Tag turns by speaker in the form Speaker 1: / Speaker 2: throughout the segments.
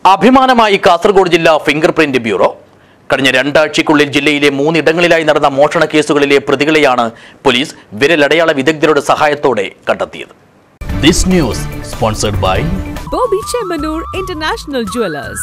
Speaker 1: അഭിമാനമായി കാസർഗോഡ് ജില്ലാ finger print bureau കഴിഞ്ഞ രണ്ടാഴ്ചയ്ക്കുള്ളിൽ ജില്ലയിലെ മൂന്നിടങ്ങളിലായി നടന്ന മോഷണ കേസുകളിലെ പ്രതികളെയാണ് പോലീസ് വിരലടയാള വിദഗ്ധരുടെ സഹായത്തോടെ കണ്ടെത്തിയത് this news sponsored by
Speaker 2: Bobby Chemanur International Jewelers.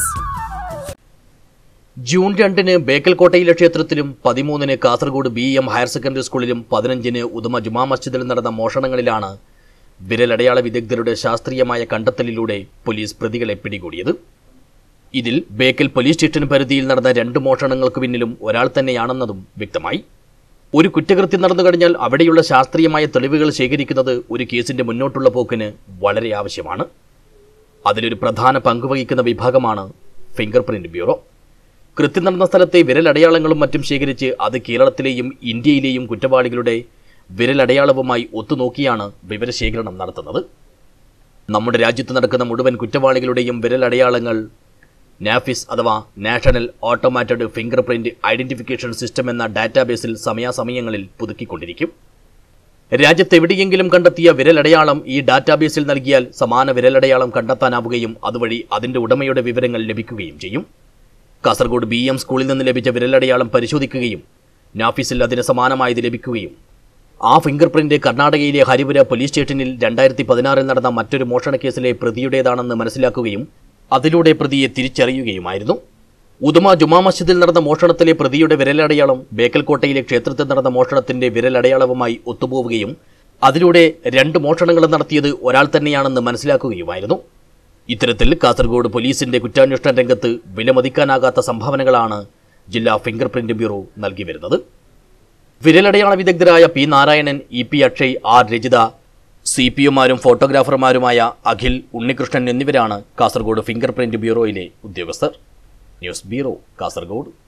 Speaker 1: June രണ്ടിന് ബേക്കൽ കോട്ടയിലെ ക്ഷേത്രത്തിലും പതിമൂന്നിന് Kasaragod B M higher secondary സ്കൂളിലും പതിനഞ്ചിന് ഉദുമ ജുമാ മസ്ജിദിൽ നടന്ന മോഷണങ്ങളിലാണ് വിരലടയാള വിദഗ്ധരുടെ ശാസ്ത്രീയമായ കണ്ടെത്തലിലൂടെ പോലീസ് പ്രതികളെ പിടികൂടിയത് ഇതിൽ ബേക്കൽ പോലീസ് സ്റ്റേഷൻ പരിധിയിൽ നടന്ന രണ്ട് മോഷണങ്ങൾക്ക് പിന്നിലും ഒരാൾ തന്നെയാണെന്നതും വ്യക്തമായി ഒരു കുറ്റകൃത്യം നടന്നു കഴിഞ്ഞാൽ അവിടെയുള്ള ശാസ്ത്രീയമായ തെളിവുകൾ ശേഖരിക്കുന്നത് ഒരു കേസിന്റെ മുന്നോട്ടുള്ള പോക്കിന് വളരെ ആവശ്യമാണ് അതിലൊരു പ്രധാന പങ്കുവഹിക്കുന്ന വിഭാഗമാണ് ഫിംഗർ പ്രിന്റ് ബ്യൂറോ കൃത്യം നടന്ന സ്ഥലത്തെ വിരലടയാളങ്ങളും മറ്റും ശേഖരിച്ച് അത് കേരളത്തിലെയും ഇന്ത്യയിലെയും കുറ്റവാളികളുടെ വിരലടയാളവുമായി ഒത്തുനോക്കിയാണ് വിവരശേഖരണം നടത്തുന്നത് നമ്മുടെ രാജ്യത്ത് നടക്കുന്ന മുഴുവൻ കുറ്റവാളികളുടെയും വിരലടയാളങ്ങൾ നാഫിസ് അഥവാ national automated fingerprint identification system എന്ന ഡാറ്റാബേസിൽ സമയാസമയങ്ങളിൽ പുതുക്കിക്കൊണ്ടിരിക്കും രാജ്യത്തെവിടെയെങ്കിലും കണ്ടെത്തിയ വിരലടയാളം ഈ ഡാറ്റാബേസിൽ നൽകിയാൽ സമാന വിരലടയാളം കണ്ടെത്താനാവുകയും അതുവഴി അതിന്റെ ഉടമയുടെ വിവരങ്ങൾ ലഭിക്കുകയും ചെയ്യും കാസർഗോഡ് ബി എം സ്കൂളിൽ നിന്ന് ലഭിച്ച വിരലടയാളം പരിശോധിക്കുകയും നാഫീസിൽ അതിന് സമാനമായത് ലഭിക്കുകയും ആ ഫിംഗർ പ്രിന്റ് കർണാടകയിലെ ഹരിപുര പോലീസ് സ്റ്റേഷനിൽ രണ്ടായിരത്തി പതിനാറിൽ നടന്ന മറ്റൊരു മോഷണ കേസിലെ പ്രതിയുടേതാണെന്ന് മനസ്സിലാക്കുകയും അതിലൂടെ പ്രതിയെ തിരിച്ചറിയുകയുമായിരുന്നു ഉദുമ ജുമാ മസ്ജിദിൽ നടന്ന മോഷണത്തിലെ പ്രതിയുടെ വിരലടയാളം ബേക്കൽ കോട്ടയിലെ ക്ഷേത്രത്തിൽ നടന്ന മോഷണത്തിന്റെ വിരലടയാളവുമായി ഒത്തുപോവുകയും അതിലൂടെ രണ്ട് മോഷണങ്ങളും നടത്തിയത് ഒരാൾ തന്നെയാണെന്ന് മനസ്സിലാക്കുകയുമായിരുന്നു ഇത്തരത്തിൽ കാസർഗോഡ് പോലീസിന്റെ കുറ്റാന്വേഷണ രംഗത്ത് വിലമതിക്കാനാകാത്ത സംഭാവനകളാണ് ജില്ലാ ഫിംഗർ പ്രിന്റ് ബ്യൂറോ നൽകി വരുന്നത് വിരലടയാള വിദഗ്ധരായ P Narayanan E P Akshay R Rajitha C P ഒമാരും ഫോട്ടോഗ്രാഫർമാരുമായ അഖിൽ ഉണ്ണികൃഷ്ണൻ എന്നിവരാണ് കാസർഗോഡ് ഫിംഗർ പ്രിന്റ് ബ്യൂറോയിലെ ഉദ്യോഗസ്ഥർ ന്യൂസ് ബ്യൂറോ കാസർഗോഡ്